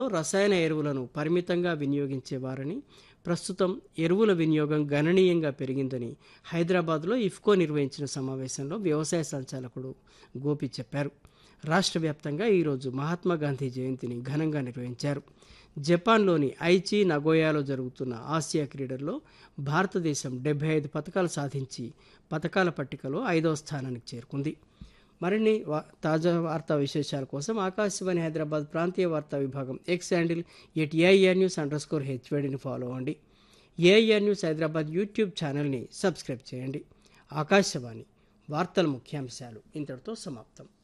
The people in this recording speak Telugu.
రసాయన ఎరువులను పరిమితంగా వినియోగించేవారని ప్రస్తుతం ఎరువుల వినియోగం గణనీయంగా పెరిగిందని హైదరాబాద్లో ఇఫ్కో నిర్వహించిన సమావేశంలో వ్యవసాయ సంచాలకుడు గోపి చెప్పారు రాష్ట్ర వ్యాప్తంగా ఈరోజు మహాత్మా గాంధీ జయంతిని ఘనంగా నిర్వహించారు జపాన్లోని ఐచి నగోయాలో జరుగుతున్న ఆసియా క్రీడల్లో భారతదేశం డెబ్బై ఐదు పథకాలు సాధించి పథకాల పట్టికలో ఐదవ స్థానానికి చేరుకుంది మరిన్ని వా- తాజా వార్తా విశేషాల కోసం ఆకాశవాణి హైదరాబాద్ ప్రాంతీయ వార్తా విభాగం X handle at AIR news underscore హెచ్వేడిని ఫాలో అవ్వండి ఏఐఆర్ న్యూస్ హైదరాబాద్ యూట్యూబ్ ఛానల్ని సబ్స్క్రైబ్ చేయండి ఆకాశవాణి వార్తల ముఖ్యాంశాలు ఇంతటితో సమాప్తం